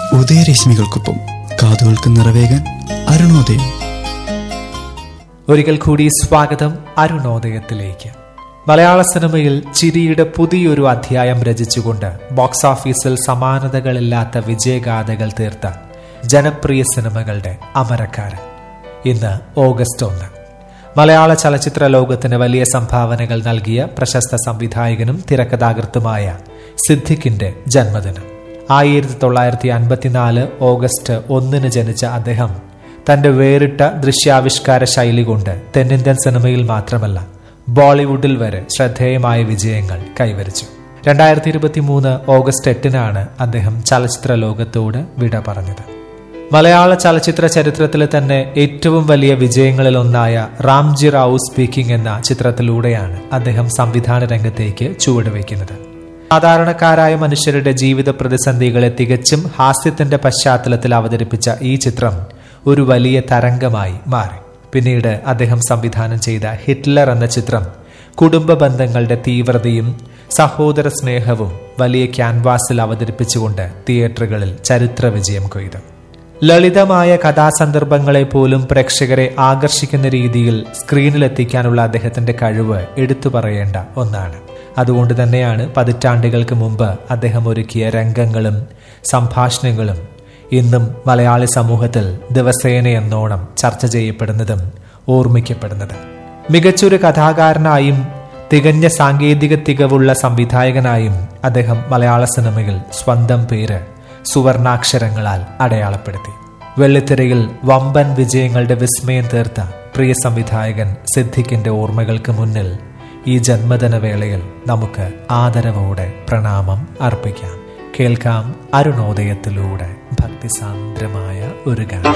ഉദയരശ്മികൾക്കൊപ്പം കാതുകൾക്ക് നിറവേകാൻ അരുണോദയം ഒരിക്കൽ കൂടി സ്വാഗതം അരുണോദയത്തിലേക്ക് മലയാള സിനിമയിൽ ചിരിയുടെ പുതിയൊരു അധ്യായം രചിച്ചുകൊണ്ട് ബോക്സ് ഓഫീസിൽ സമാനതകളില്ലാത്ത വിജയഗാഥകൾ തീർത്ത ജനപ്രിയ സിനിമകളുടെ അമരക്കാരൻ ഇന്ന് ഓഗസ്റ്റ് ഒന്ന് മലയാള ചലച്ചിത്ര ലോകത്തിന് വലിയ സംഭാവനകൾ നൽകിയ പ്രശസ്ത സംവിധായകനും തിരക്കഥാകൃത്തുമായ സിദ്ദിഖിന്റെ ജന്മദിനം ആയിരത്തി തൊള്ളായിരത്തി അൻപത്തിനാല് ഓഗസ്റ്റ് ഒന്നിന് ജനിച്ച അദ്ദേഹം തന്റെ വേറിട്ട ദൃശ്യാവിഷ്കാര ശൈലി കൊണ്ട് തെന്നിന്ത്യൻ സിനിമയിൽ മാത്രമല്ല ബോളിവുഡിൽ വരെ ശ്രദ്ധേയമായ വിജയങ്ങൾ കൈവരിച്ചു രണ്ടായിരത്തി ഇരുപത്തി മൂന്ന് ഓഗസ്റ്റ് എട്ടിനാണ് അദ്ദേഹം ചലച്ചിത്ര ലോകത്തോട് വിട പറഞ്ഞത് മലയാള ചലച്ചിത്ര ചരിത്രത്തിലെ തന്നെ ഏറ്റവും വലിയ വിജയങ്ങളിൽ ഒന്നായ റാംജി റാവു സ്പീക്കിംഗ് എന്ന ചിത്രത്തിലൂടെയാണ് അദ്ദേഹം സംവിധാന രംഗത്തേക്ക് ചുവടുവെക്കുന്നത് സാധാരണക്കാരായ മനുഷ്യരുടെ ജീവിത പ്രതിസന്ധികളെ തികച്ചും ഹാസ്യത്തിന്റെ പശ്ചാത്തലത്തിൽ അവതരിപ്പിച്ച ഈ ചിത്രം ഒരു വലിയ തരംഗമായി മാറി പിന്നീട് അദ്ദേഹം സംവിധാനം ചെയ്ത ഹിറ്റ്ലർ എന്ന ചിത്രം കുടുംബ ബന്ധങ്ങളുടെ തീവ്രതയും സഹോദര സ്നേഹവും വലിയ ക്യാൻവാസിൽ അവതരിപ്പിച്ചുകൊണ്ട് തിയേറ്ററുകളിൽ ചരിത്ര വിജയം കൊയ്തു ലളിതമായ കഥാസന്ദർഭങ്ങളെ പോലും പ്രേക്ഷകരെ ആകർഷിക്കുന്ന രീതിയിൽ സ്ക്രീനിലെത്തിക്കാനുള്ള അദ്ദേഹത്തിന്റെ കഴിവ് എടുത്തു പറയേണ്ട ഒന്നാണ് അതുകൊണ്ട് തന്നെയാണ് പതിറ്റാണ്ടുകൾക്ക് മുമ്പ് അദ്ദേഹം ഒരുക്കിയ രംഗങ്ങളും സംഭാഷണങ്ങളും ഇന്നും മലയാളി സമൂഹത്തിൽ ദിവസേന എന്നോണം ചർച്ച ചെയ്യപ്പെടുന്നതും ഓർമ്മിക്കപ്പെടുന്നതും മികച്ചൊരു കഥാകാരനായും തികഞ്ഞ സാങ്കേതിക തികവുള്ള സംവിധായകനായും അദ്ദേഹം മലയാള സിനിമയിൽ സ്വന്തം പേര് സുവർണാക്ഷരങ്ങളാൽ അടയാളപ്പെടുത്തി വെള്ളിത്തിരയിൽ വമ്പൻ വിജയങ്ങളുടെ വിസ്മയം തീർത്ത പ്രിയ സംവിധായകൻ സിദ്ദിഖിന്റെ ഓർമ്മകൾക്ക് മുന്നിൽ ഈ ജന്മദിന വേളയിൽ നമുക്ക് ആദരവോടെ പ്രണാമം അർപ്പിക്കാം കേൾക്കാം അരുണോദയത്തിലൂടെ ഭക്തിസാന്ദ്രമായ ഒരു ഗാനം